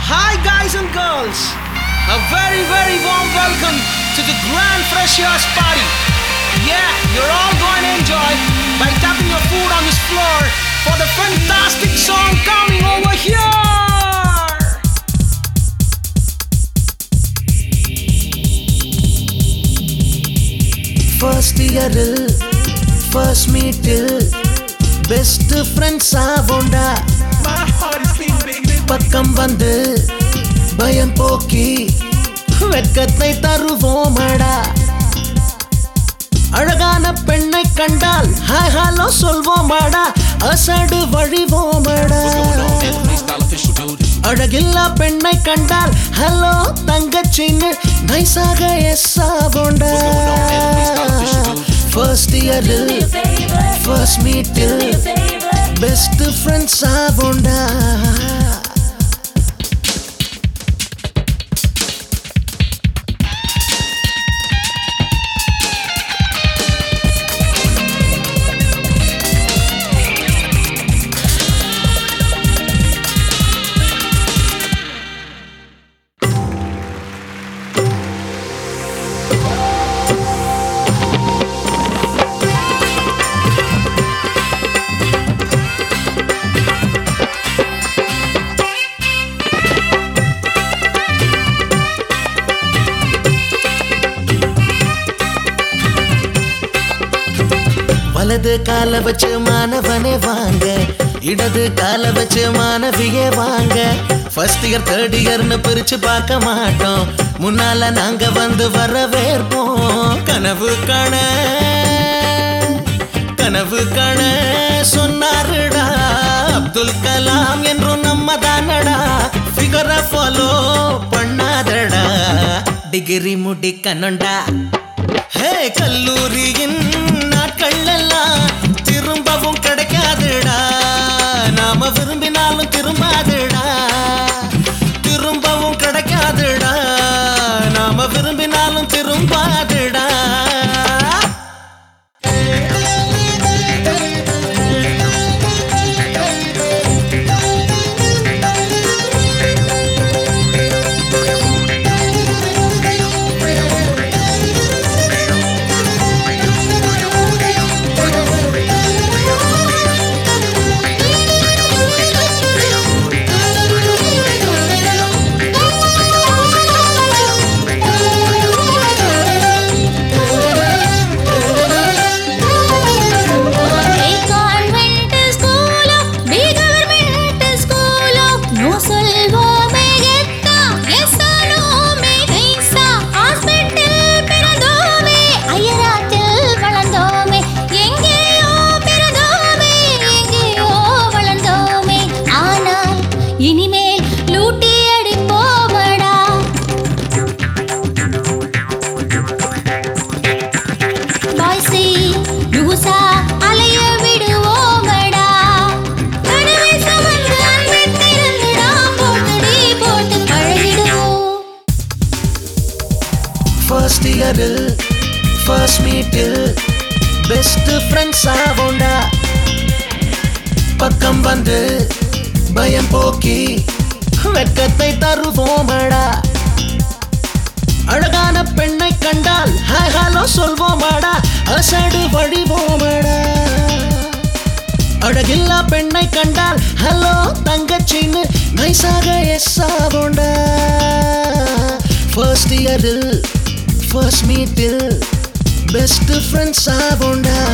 Hi, guys and girls. A very, very warm welcome to the Grand Freshers Party. Yeah, you're all going to enjoy by tapping your foot on this floor for the fantastic song coming over here. First இயரில் first மீட்டில் best friends ஆவோண்டா பக்கம் வந்து பயம் போக்கி வெட்கத்தை தருவோமடா அழகான பெண்ணை கண்டால் ஹாய் ஹலோ சொல்வோமாடா அசடு வழிவோமடா அழகில்லா பெண்ணை கண்டால் ஹலோ தங்கச்சின்னு நைஸாக எஸ் ஆவோண்டா ஃபர்ஸ்ட் இயரில் ஃபர்ஸ்ட் மீட்டில் பெஸ்ட் ஃப்ரெண்ட்ஸ் ஆவோண்டா வலது கால வச்சு மாணவனே வாங்க இடது கால வச்சு மாணவியே வாங்க ஃபர்ஸ்ட் இயர் தேர்ட் இயர்னு பிரிச்சு பார்க்க மாட்டோம் முன்னால நாங்க வந்து வரவேற்போம் கனவு காண கனவு காண சொன்னாருடா அப்துல் கலாம் என்றும் நம்ம தானடா ஃபிகரை ஃபாலோ பண்ணாதடா டிகிரி முடிக்கணும்டா ஹே கல்லூரியின் நாட்கள் எல்லாம் திரும்பவும் கிடைக்காதுடா நாம விரும்பினாலும் திரும்பாதுடா திரும்பவும் கிடைக்காதுடா நாம விரும்பினாலும் திரும்பாதுடா A convent schoolo, B government schoolo, no சொல்வோமே கெத்தா, yes or no மே நைஸா, hospital பிறந்தோமே, அயராத்தில் வளர்ந்தோமே, எங்கேயோ பிறந்தோமே, எங்கேயோ வளர்ந்தோமே, ஆனால் இனிமேல் லூட்டி அடிப்போமடா பாய்ஸை லூசா அலைய விடுவோமடா கடவை சுமந்து அன்பிட்டிருந்து நாம் போட்டடி போட்டு பழகிடுவோம் ஃபர்ஸ்ட் இயரில் ஃபர்ஸ்ட் மீட்டில் பெஸ்ட் ஃப்ரெண்ட்ஸ் ஆவோண்டா பக்கம் வந்து பயம் போக்கி வெட்கத்தை தருவோமடா அழகான பெண்ணை கண்டால் ஹாய் ஹலோ சொல்வோமாடா அசடு வழிவோமடா அழகில்லா பெண்ணை கண்டால் ஹலோ தங்கச்சின்னு நைஸாக எஸ் ஆவோண்டா ஃபர்ஸ்ட் இயரில் ஃபர்ஸ்ட் மீட்டில் பெஸ்ட் ஃப்ரெண்ட்ஸ் ஆவோண்டா